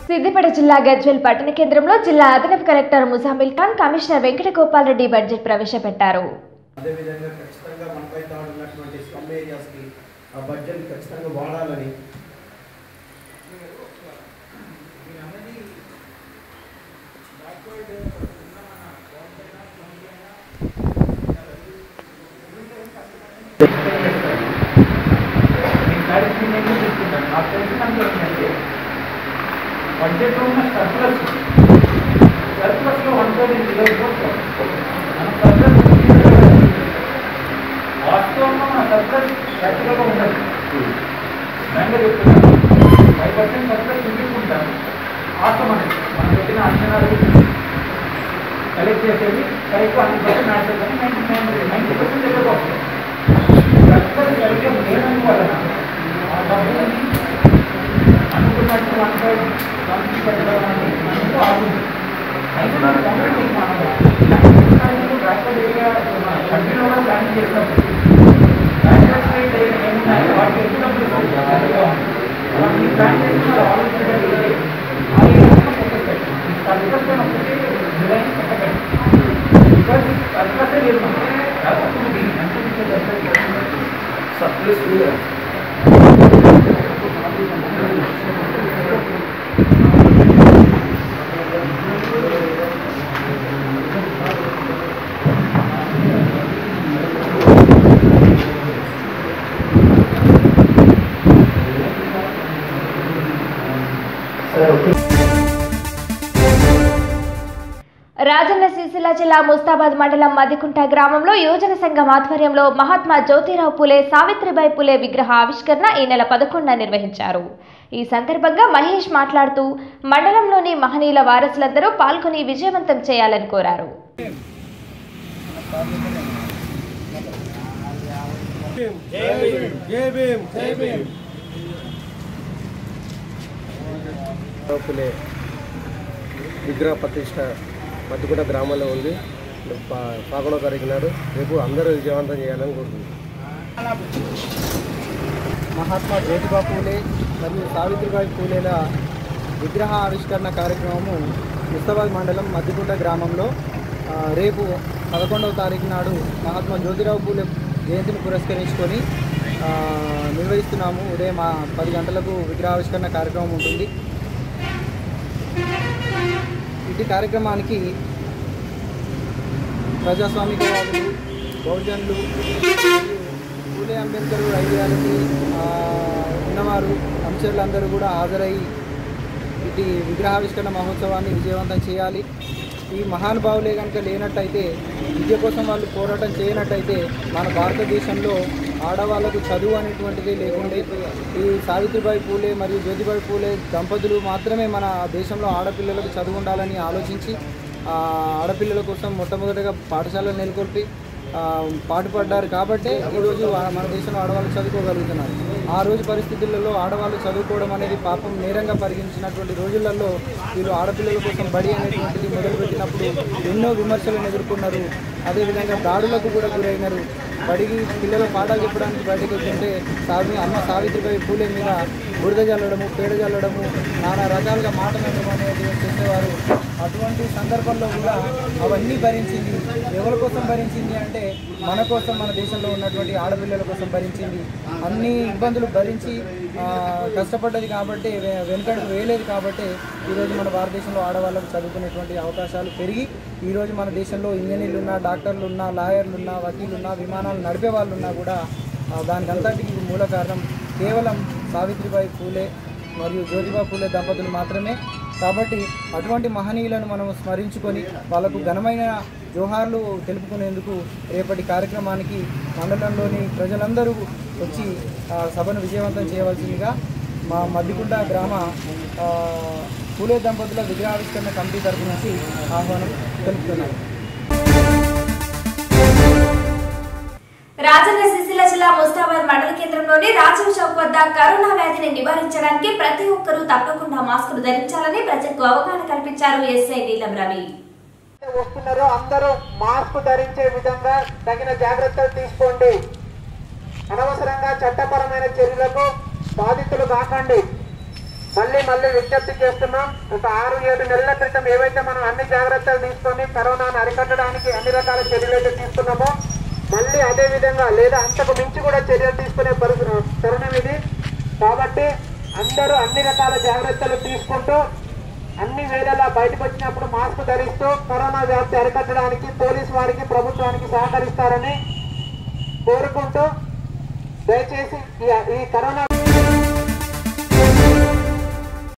సిద్దిపేట జిల్లా గజ్వెల్ పట్టణ కేంద్రంలో జిల్లా అదనపు collector Muzammil Khan commissioner Venkatagopal Reddy budget ప్రవేశపెట్టారు అదేవిధంగా ఖచ్చితంగా మనపై ఉన్నటువంటి స్లమ్ ఏరియాస్కి ఆ బడ్జెట్ ఖచ్చితంగా వాడాలని బడ్జెట్లో ఉన్న సర్ప్లస్ సర్ప్లస్లో వన్ థౌసండ్ ఇరవై కోట్లు మన సర్ప్లస్ వాస్తవంగా మన సర్ప్లస్ ప్రాక్టికల్గా ఉండదు బ్యాంక్ చెప్తున్నాను ఫైవ్ పర్సెంట్ సర్ప్లస్ చూపించుకుంటాం వాస్తవం అనేది మనం పెట్టిన అంచనాలు కలెక్ట్ చేసేది కరెక్ట్ హండ్రెడ్ పర్సెంట్ మ్యాచ్ కానీ నైంటీ నైన్ నైంటీ పర్సెంట్ దగ్గరకు వస్తుంది సర్ప్లస్ సరిగ్గా లేనందువలన ఆ డబ్బులని అనుకున్నట్టు వన్ సైడ్ కంపెనీ పెట్టడం అనేది మనకు ఆగుంది అయితే మనం గమనించి మనము ట్రాక్టర్ ఏరియా కంపెనీలో కూడా ప్లానింగ్ చేసినప్పుడు ట్రాక్టర్ సైడ్ ఏమున్నాయి వాటికి ఎత్తునప్పుడు మనం ఈ ప్లాన్ చేసిన ఆలోచించగలిగితే ఆ ఏరియాలో ఫోకస్ పెట్టాం ఈ సర్కస్ పైన ఒకటి డిజైన్ పెట్టకండి బికాస్ సర్కసే లేదు మనకి కాబట్టి అనుకుంటే సర్ప్లస్ రాజన్న సిరిసిల్ల జిల్లా ముస్తాబాద్ మండలం మదికుంట గ్రామంలో యువజన సంఘం ఆధ్వర్యంలో మహాత్మా జ్యోతిరావు పులే సావిత్రిబాయి పులే విగ్రహ ఆవిష్కరణ ఈ నెల పదకొండున నిర్వహించారు ఈ సందర్భంగా మహేష్ మాట్లాడుతూ మండలంలోని మహనీయుల వారసులందరూ పాల్గొని విజయవంతం చేయాలని కోరారు పులే విగ్రహ ప్రతిష్ట మధ్యగూడ గ్రామంలో ఉంది పా- పదకొండవ తారీఖు నాడు రేపు అందరూ విజయవంతం చేయాలని కోరుకుంటున్నాను మహాత్మా జ్యోతిబా పూలే మరియు సావిత్రిబాయి పూలేల విగ్రహ ఆవిష్కరణ కార్యక్రమము ముస్తాబాద్ మండలం మద్దిగుంట గ్రామంలో ఆ, రేపు పదకొండవ తారీఖు నాడు మహాత్మా జ్యోతిరావు పూలే జయంతిని పురస్కరించుకొని ఆ, నిర్వహిస్తున్నాము ఉదయం ఆ పది గంటలకు విగ్రహావిష్కరణ కార్యక్రమం ఉంటుంది ఇటు కార్యక్రమానికి ప్రజాస్వామికవాదులు బహుజనులు మరియు పూలే అంబేద్కర్ ఐడియాలజీ ఆ, ఉన్నవారు అంశాలందరూ కూడా హాజరై ఇటు విగ్రహావిష్కరణ మహోత్సవాన్ని విజయవంతం చేయాలి ఈ మహానుభావులే కనుక లేనట్టయితే విద్య కోసం వాళ్ళు పోరాటం చేయనట్టయితే మన భారతదేశంలో ఆడవాళ్ళకు చదువు అనేటువంటిది లేకుండే ఈ సావిత్రిబాయి పూలే మరియు జ్యోతిబాయి పూలే దంపతులు మాత్రమే మన దేశంలో ఆడపిల్లలకు చదువు ఉండాలని ఆలోచించి ఆ, ఆడపిల్లల కోసం మొట్టమొదటిగా పాఠశాలలు నెలకొల్పి ఆ, పాటుపడ్డారు కాబట్టే ఈరోజు ఆ- మన దేశంలో ఆడవాళ్ళు చదువుకోగలుగుతున్నారు ఆ రోజు పరిస్థితులలో ఆడవాళ్ళు చదువుకోవడం అనేది పాపం నేరంగా పరిగణించినటువంటి రోజులలో వీళ్ళు ఆడపిల్లల కోసం బడి అనేటువంటిది మొదలుపెట్టినప్పుడు ఎన్నో విమర్శలను ఎదుర్కొన్నారు అదేవిధంగా దాడులకు కూడా గురైనారు బడికి పిల్లల పాఠాలు చెప్పడానికి బయటకు వెళ్తుంటే సావి అమ్మ సావిత్రిబాయి పూలే మీద బురద చల్లడము పేడ చల్లడము నానా రకాలుగా మాటలు అనేది చేసేవారు అటువంటి సందర్భంలో కూడా అవన్నీ భరించింది ఎవరి కోసం భరించింది అంటే మన కోసం మన దేశంలో ఉన్నటువంటి ఆడపిల్లల కోసం భరించింది అన్ని ఇబ్బందులు భరించి ఆ, కష్టపడ్డది కాబట్టి వె- వెనుకడుగు వేయలేదు కాబట్టి ఈరోజు మన భారతదేశంలో ఆడవాళ్ళకు చదువుకునేటువంటి అవకాశాలు పెరిగి ఈరోజు మన దేశంలో ఇంజనీర్లు ఉన్నా డాక్టర్లు ఉన్నా లాయర్లు ఉన్నా వకీలు ఉన్నా విమానాలు నడిపే వాళ్ళు ఉన్నా కూడా ఆ, దానికి అంతటికి మూల కారణం కేవలం సావిత్రిబాయి పూలే మరియు జ్యోతిబా పూలే దంపతులు మాత్రమే కాబట్టి అటువంటి మహనీయులను మనం స్మరించుకొని వాళ్ళకు ఘనమైన జోహార్లు తెలుపుకునేందుకు రేపటి కార్యక్రమానికి మండలంలోని ప్రజలందరూ వచ్చి ఆ, సభను విజయవంతం చేయవలసిందిగా మా మద్దిగుండ గ్రామ ఆ, పూలే దంపతుల విగ్రహావిష్కరణ కమిటీ తరపు నుంచి ఆహ్వానం తెలుపుతున్నాను రాజన్న సిరిసిల్ల జిల్లా ముస్తాబాద్ మండల కేంద్రంలోని రాజీవ్ చౌక్ వద్ద కరోనా వ్యాధిని నివారించడానికి ప్రతి ఒక్కరూ తప్పకుండా మాస్కులు ధరించాలని ప్రజలకు అవగాహన కల్పించారు ఎస్ఐ నీలం రవి వస్తున్నారో అందరూ మాస్క్ ధరించే విధంగా తగిన జాగ్రత్తలు తీసుకోండి అనవసరంగా చట్టపరమైన చర్యలకు బాధితులు కాకండి మళ్ళీ మళ్ళీ విజ్ఞప్తి చేస్తున్నాం ఒక ఆరు ఏడు నెలల క్రితం ఏవైతే మనం అన్ని జాగ్రత్తలు తీసుకొని కరోనాను అరికట్టడానికి అన్ని రకాల చర్యలు అయితే తీసుకున్నామో మళ్ళీ అదే విధంగా లేదా అంతకు మించి కూడా చర్యలు తీసుకునే పరి- తరుణం ఇది కాబట్టి అందరూ అన్ని రకాల జాగ్రత్తలు తీసుకుంటూ అన్ని వేళలా బయటకు వచ్చినప్పుడు మాస్క్ ధరిస్తూ కరోనా వ్యాప్తి అరికట్టడానికి పోలీసు వారికి ప్రభుత్వానికి సహకరిస్తారని కోరుకుంటూ దయచేసి ఈ- ఈ కరోనా